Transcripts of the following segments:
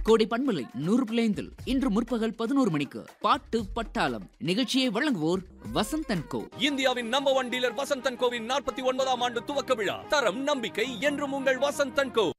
கோடை பண்பலை நூறு பிள்ளைந்தில் இன்று முற்பகல் பதினோரு மணிக்கு பாட்டு பட்டாளம் நிகழ்ச்சியை வழங்குவோர் வசந்தன் கோ இந்தியாவின் நம்பர் ஒன் டீலர் வசந்தன் கோவின் நாற்பத்தி ஒன்பதாம் ஆண்டு துவக்க விழா தரம் நம்பிக்கை என்றும் உங்கள் வசந்தன் கோ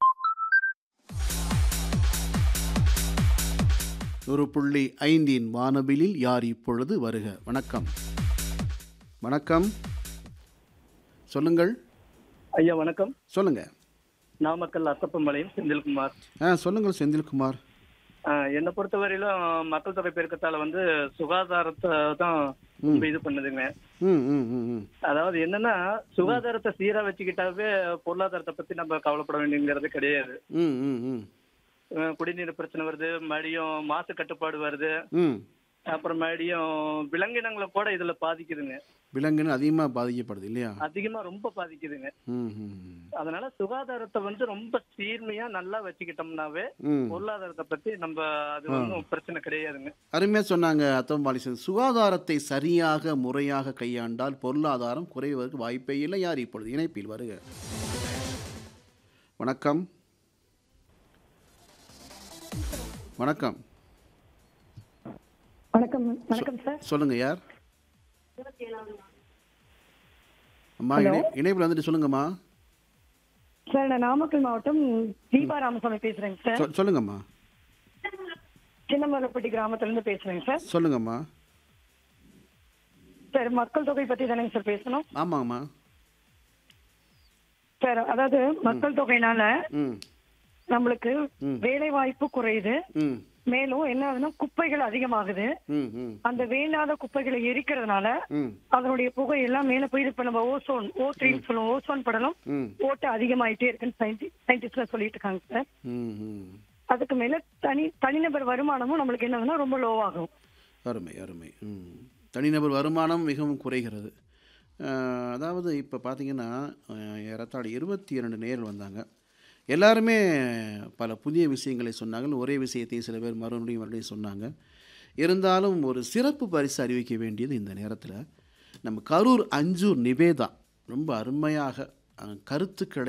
ஒரு புள்ளி ஐந்தின் வானபிலில் யார் இப்பொழுது வருக வணக்கம் வணக்கம் சொல்லுங்கள் ஐயா வணக்கம் சொல்லுங்க நாமக்கல் அசப்பம்பாளையம் செந்தில்குமார் ஆ சொல்லுங்கள் செந்தில்குமார் ஆஹ் என்னை பொறுத்தவரையிலும் மக்கள் தொகை பெருக்கத்தால வந்து சுகாதாரத்தை தான் ரொம்ப இது பண்ணுதுங்க ம் ம் ம் ம் அதாவது என்னன்னா சுகாதாரத்தை சீரா வச்சுக்கிட்டாவே பொருளாதாரத்தை பத்தி நம்ம கவலைப்பட வேண்டியங்கிறது கிடையாது ம் ம் ம் ஆஹ் குடிநீர் பிரச்சனை வருது மறுபடியும் மாசு கட்டுப்பாடு வருது ம் அப்புறம் மறுபடியும் விலங்கினங்களை கூட இதுல பாதிக்குதுங்க விலங்குன்னு அதிகமாக பாதிக்கப்படுது இல்லையா அதிகமா ரொம்ப பாதிக்குதுங்க ம் ம் ம். அதனால சுகாதாரத்தை வந்து ரொம்ப சீர்மையா நல்லா வச்சுக்கிட்டோம்னாவே ம் பொருளாதாரத்தை பத்தி நம்ம அது ஒன்றும் பிரச்சனை கிடையாதுங்க அருமையாக சொன்னாங்க அத்தம்பாலிசன் சுகாதாரத்தை சரியாக முறையாக கையாண்டால் பொருளாதாரம் குறைவதற்கு வாய்ப்பே இல்லை யார் இப்பொழுது இணைப்பில் வருக வணக்கம் வணக்கம் வணக்கம் வணக்கம் சார் சொல்லுங்க யார் அம்மா இணை இணைப்பில் வந்துட்டு சொல்லுங்கம்மா சார் நான் நாமக்கல் மாவட்டம் தீபா ராமசாமி பேசுறேங்க சார் சொ- சொல்லுங்கம்மா சின்னமரப்பட்டி கிராமத்துல இருந்து பேசுறேங்க சார் சொல்லுங்கம்மா சார் மக்கள் தொகை பத்தி தானேங்க சார் பேசணும் ஆமாங்கம்மா சார் அதாவது மக்கள் தொகைனால ம் நம்மளுக்கு வேலை வாய்ப்பு குறையுது ம் மேலும் என்ன ஆகுதுன்னா குப்பைகள் அதிகமாகுது ம் ம் அந்த வேண்டாத குப்பைகளை எரிக்கிறதுனால ம் அதனுடைய புகை எல்லாம் மேல போய் இப்ப நம்ம ஓசோன் ஓ த்ரீன்னு சொல்லுவோம் ஓசோன் படலம் ம் ஓட்டு அதிகமாயிட்டே இருக்குன்னு சயின்டிஸ்ட்ல சொல்லிட்டு இருக்காங்க சார் ம் ம் அதுக்கு மேல தனி தனிநபர் வருமானமும் நம்மளுக்கு என்ன ஆகுதுன்னா ரொம்ப லோவாகும் அருமை அருமை ம் தனிநபர் வருமானம் மிகவும் குறைகிறது அஹ், அதாவது இப்போ பார்த்தீங்கன்னா அஹ், ஏறத்தாழ இருபத்தி இரண்டு நேரில் வந்தாங்க எல்லாருமே பல புதிய விஷயங்களை சொன்னாங்க ஒரே விஷயத்தை சில பேர் மறுபடியும் மறுபடியும் சொன்னாங்க இருந்தாலும் ஒரு சிறப்பு பரிசு அறிவிக்க வேண்டியது இந்த நேரத்தில் நம்ம கரூர் அஞ்சூர் நிவேதா ரொம்ப அருமையாக அஹ், கருத்துக்களை